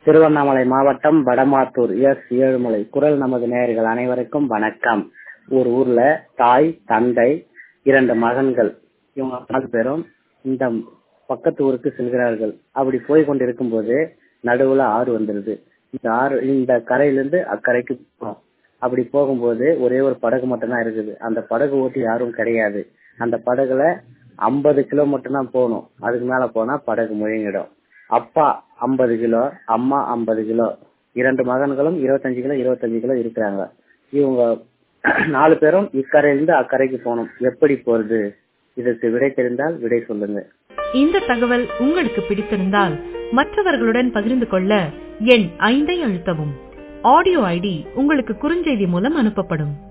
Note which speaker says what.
Speaker 1: திருவண்ணாமலை மாவட்டம் வடமாத்தூர் எஸ் ஏழுமலை குரல் நமது நேயர்கள் அனைவருக்கும் வணக்கம் ஒரு ஊர்ல தாய் தந்தை இரண்டு மகன்கள் இவங்க நாலு பேரும் இந்த பக்கத்து ஊருக்கு செல்கிறார்கள் அப்படி போய் கொண்டிருக்கும் போது நடுவுல ஆறு வந்துருது இந்த ஆறு இந்த கரையிலிருந்து அக்கறைக்கு போகும் அப்படி போகும்போது ஒரே ஒரு படகு மட்டும்தான் இருக்குது அந்த படகு ஓட்டி யாரும் கிடையாது அந்த படகுல ஐம்பது கிலோ மட்டும்தான் போகணும் அதுக்கு மேல போனா படகு முழுங்கிடும் அப்பா ஐம்பது கிலோ அம்மா ஐம்பது கிலோ இரண்டு மகன்களும் இருபத்தஞ்சு கிலோ இருபத்தஞ்சு கிலோ இருக்கிறாங்க இவங்க நாலு பேரும் இக்கரையிலிருந்து அக்கறைக்கு போகணும் எப்படி போறது இதற்கு விடை தெரிந்தால் விடை சொல்லுங்க
Speaker 2: இந்த தகவல் உங்களுக்கு பிடித்திருந்தால் மற்றவர்களுடன் பகிர்ந்து கொள்ள எண் ஐந்தை அழுத்தவும் ஆடியோ ஐடி உங்களுக்கு குறுஞ்செய்தி மூலம் அனுப்பப்படும்